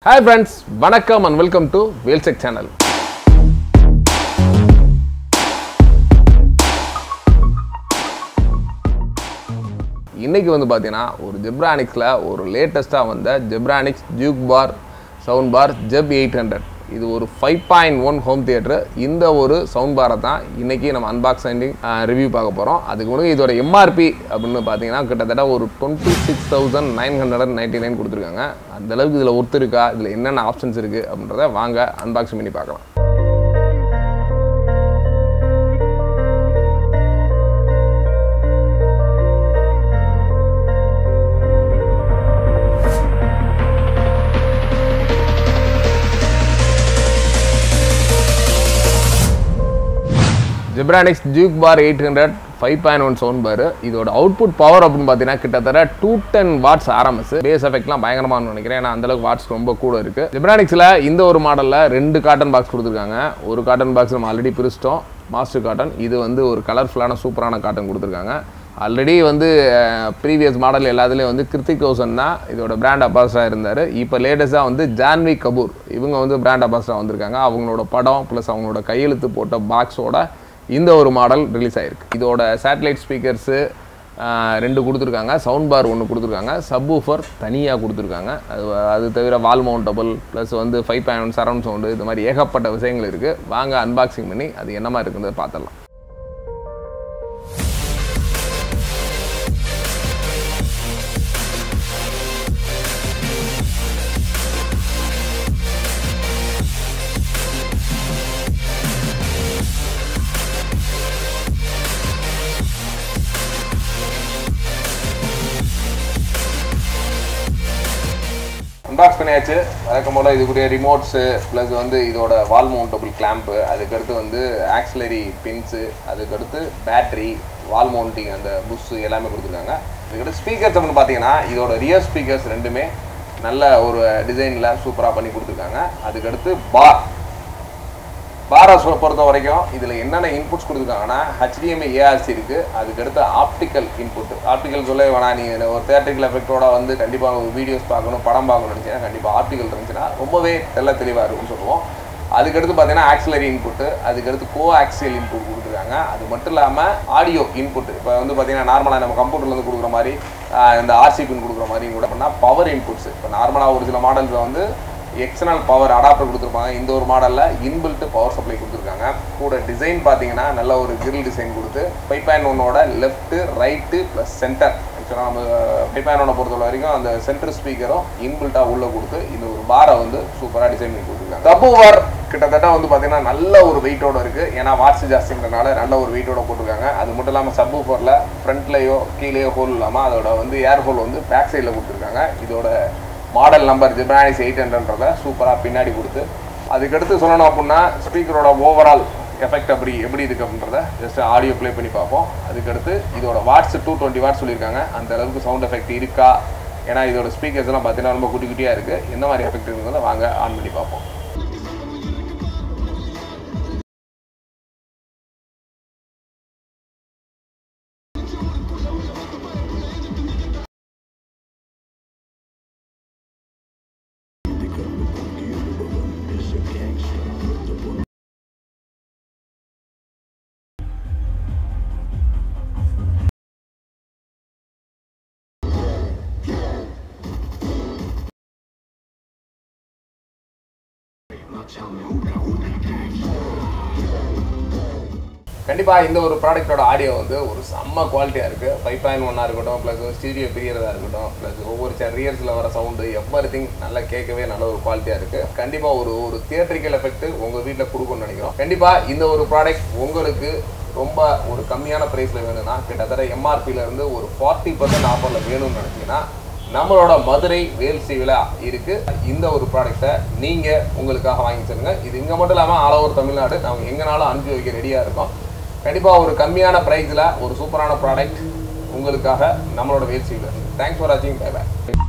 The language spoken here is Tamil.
ஹாய் ஃப்ரெண்ட்ஸ் வணக்கம் அண்ட் வெல்கம் டு வேல்செக் சேனல் இன்னைக்கு வந்து பார்த்தீங்கன்னா ஒரு ஜெப்ரானிக்ஸில் ஒரு லேட்டஸ்ட்டாக வந்த Zebronics juke bar sound bar Zeb eight hundred இது ஒரு five point one home theatre இந்த ஒரு சவுண்ட் பாரை தான் இன்னைக்கு நம்ம அன்பாக்சிங் ரிவ்யூ பார்க்க போகிறோம் அதுக்கு முன்னாடி இதோட எம்ஆர்பி அப்படின்னு பார்த்தீங்கன்னா கிட்டத்தட்ட ஒரு twenty six thousand nine hundred and ninety nine கொடுத்துருக்காங்க அந்த அளவுக்கு இதில் ஒர்த்து இருக்கா இதில் என்னென்ன ஆப்ஷன்ஸ் இருக்குது அப்படின்றத வாங்க அன்பாக்சிங் பண்ணி பார்க்கலாம் Zebronics juke bar eight hundred five point one sound bar இதோட அவுட்புட் பவர் அப்படின்னு பார்த்தீங்கன்னா கிட்டத்தட்ட டூ டென் வாட்ஸ் ஆரம்பிச்சு பேஸ் எஃபெக்ட்லாம் பயங்கரமானு நினைக்கிறேன் ஏன்னா அந்தளவுக்கு வாட்ஸ் ரொம்ப கூட இருக்கு ஜெப்ரானிக்ஸில் இந்த ஒரு மாடலில் ரெண்டு காட்டன் பாக்ஸ் கொடுத்துருக்காங்க ஒரு காட்டன் பாக்ஸ் நம்ம ஆல்ரெடி பிரிச்சிட்டோம் மாஸ்டர் காட்டன் இது வந்து ஒரு கலர்ஃபுல்லான சூப்பரான காட்டன் கொடுத்துருக்காங்க ஆல்ரெடி வந்து ப்ரீவியஸ் மாடல் எல்லாத்துலேயும் வந்து கிருத்திக் ரோசன் தான் இதோட பிராண்ட் அம்பாசிடராக இருந்தார் இப்போ லேட்டஸ்ட்டாக வந்து ஜான்வி கபூர் இவங்க வந்து பிராண்ட் அம்பாசிடராக வந்திருக்காங்க அவங்களோட படம் ப்ளஸ் அவங்களோட கையெழுத்து போட்ட பாக்ஸோட இந்த ஒரு மாடல் ரிலீஸ் ஆயிருக்கு இதோட சேட்டலைட் ஸ்பீக்கர்ஸு ரெண்டு கொடுத்துருக்காங்க சவுண்ட் பார் ஒன்று கொடுத்துருக்காங்க சப்வூஃபர் தனியாக கொடுத்துருக்காங்க அது அது தவிர வால் மவுண்டபிள் ப்ளஸ் வந்து ஃபைவ் பாயிண்ட் சரௌண்ட் சவுண்டு இது மாதிரி ஏகப்பட்ட விஷயங்கள் இருக்குது வாங்க அன்பாக்சிங் பண்ணி அது என்ன மாதிரி இருக்குன்றதை பார்த்துடலாம் அன்பாக்ஸ் பண்ணியாச்சு வழக்கம் போல் இதுக்குரிய ரிமோட்ஸு ப்ளஸ் வந்து இதோட வால் மவுண்டபிள் கிளாம்ப்பு அதுக்கடுத்து வந்து ஆக்சிலரி பின்ஸு அதுக்கடுத்து பேட்ரி வால் மவுண்டிங் அந்த புஷ்ஷு எல்லாமே கொடுத்துருக்காங்க இதுக்கடுத்து ஸ்பீக்கர்ஸ் அப்படின்னு பார்த்தீங்கன்னா இதோட ரியர் ஸ்பீக்கர்ஸ் ரெண்டுமே நல்ல ஒரு டிசைனில் சூப்பராக பண்ணி கொடுத்துருக்காங்க அதுக்கடுத்து பார் பாரா பொறுத்த வரைக்கும் இதில் என்னென்ன இன்புட்ஸ் கொடுத்துருக்காங்கன்னா ஹெச்டிஎம்ஐ ஏஆர்சி இருக்குது அதுக்கடுத்து ஆப்டிக்கல் இன்புட் ஆப்டிக்கல் சொல்ல வேணாம் நீ ஒரு தேட்டரிக்கல் எஃபெக்டோட வந்து கண்டிப்பாக ஒரு வீடியோஸ் பார்க்கணும் படம் பார்க்கணும்னு நினச்சிங்கன்னா கண்டிப்பாக ஆப்டிக்கல் இருந்துச்சுன்னா ரொம்பவே தெல்ல தெளிவாக இருக்கும்னு சொல்லுவோம் அதுக்கடுத்து பார்த்தீங்கன்னா ஆக்சிலரி இன்புட்டு அதுக்கடுத்து கோ ஆக்சியல் இன்புட் கொடுத்துருக்காங்க அது மட்டும் இல்லாமல் ஆடியோ இன்புட் இப்போ வந்து பார்த்தீங்கன்னா நார்மலாக நம்ம கம்ப்யூட்டர்லேருந்து கொடுக்குற மாதிரி இந்த ஆர்சி பின் கொடுக்குற மாதிரி கூட பண்ணால் பவர் இன்புட்ஸ் இப்போ நார்மலாக ஒரு சில மாடல்ஸில் வந்து எக்ஸ்டர்னல் பவர் அடாப்டர் கொடுத்துருப்பாங்க இந்த ஒரு மாடலில் இன்பில்ட் பவர் சப்ளை கொடுத்துருக்காங்க கூட டிசைன் பார்த்தீங்கன்னா நல்ல ஒரு கிரில் டிசைன் கொடுத்து ஃபைவ் பாயிண்ட் ஒன்னோட லெஃப்ட்டு ரைட்டு ப்ளஸ் சென்டர் ஆக்சுவலாக நம்ம ஃபைவ் பாயிண்ட் ஒன்னை பொறுத்த வரைக்கும் அந்த சென்டர் ஸ்பீக்கரும் இன்பில்ட்டாக உள்ளே கொடுத்து இந்த ஒரு பாரை வந்து சூப்பராக டிசைன் பண்ணி கொடுத்துருக்காங்க தப்பு வார் கிட்டத்தட்ட வந்து பார்த்தீங்கன்னா நல்ல ஒரு வெயிட்டோட இருக்குது ஏன்னா வாட்ஸ் ஜாஸ்திங்கிறனால நல்ல ஒரு வெயிட்டோட போட்டிருக்காங்க அது மட்டும் இல்லாமல் சப்பு ஃபோரில் ஃப்ரண்ட்லேயோ கீழேயோ ஹோல் இல்லாமல் அதோட வந்து ஏர் ஹோல் வந்து பேக் சைடில் கொடுத்துருக்காங்க இதோட மாடல் நம்பர் ஜிப்ரானிக்ஸ் எயிட் ஹண்ட்ரட்ன்றத சூப்பராக பின்னாடி கொடுத்து அதுக்கடுத்து சொல்லணும் அப்படின்னா ஸ்பீக்கரோட ஓவரால் எஃபெக்ட் அப்படி எப்படி இருக்குது அப்படின்றத ஜஸ்ட் ஆடியோ ப்ளே பண்ணி பார்ப்போம் அதுக்கடுத்து இதோட வாட்ஸ் டூ டுவெண்ட்டி வாட்ஸ் சொல்லியிருக்காங்க அந்த அளவுக்கு சவுண்ட் எஃபெக்ட் இருக்கா ஏன்னா இதோட ஸ்பீக்கர்ஸ் எல்லாம் பார்த்தீங்கன்னா ரொம்ப குட்டி குட்டியாக இருக்குது என்ன மாதிரி எஃபெக்ட் இருக்குங்கிறத வாங்க ஆன் பண்ணி பார்ப்போம் கண்டிப்பாக இந்த ஒரு ப்ராடக்ட்டோட ஆடியோ வந்து ஒரு செம்ம குவாலிட்டியாக இருக்குது ஃபைவ் பாயிண்ட் ஒன்னாக இருக்கட்டும் ப்ளஸ் ஸ்டீரியோ பிரியறதா இருக்கட்டும் ப்ளஸ் ஒவ்வொரு ரியர்ஸில் வர சவுண்டு எவ்ரி திங் நல்லா கேட்கவே நல்ல ஒரு குவாலிட்டியாக இருக்குது கண்டிப்பாக ஒரு ஒரு தியேட்டரிக்கல் எஃபெக்ட் உங்கள் வீட்டில் கொடுக்கும்னு நினைக்கிறோம் கண்டிப்பாக இந்த ஒரு ப்ராடக்ட் உங்களுக்கு ரொம்ப ஒரு கம்மியான ப்ரைஸில் வேணும்னா கிட்டத்தட்ட எம்ஆர்பியிலேருந்து ஒரு ஃபார்ட்டி பர்சன்ட் ஆஃபரில் வேணும்னு நினச்சிங்கன்னா நம்மளோட மதுரை வேல்சிவில் இருக்குது இந்த ஒரு ப்ராடக்ட்டை நீங்கள் உங்களுக்காக வாங்கி தருங்க இது இங்கே மட்டும் இல்லாமல் ஆல் ஓவர் தமிழ்நாடு நாங்கள் எங்கேனாலும் அனுப்பி வைக்க ரெடியாக இருக்கோம் கண்டிப்பாக ஒரு கம்மியான ப்ரைஸில் ஒரு சூப்பரான ப்ராடக்ட் உங்களுக்காக நம்மளோட வேல்சியில் தேங்க்ஸ் ஃபார் வாட்சிங் பை பாய்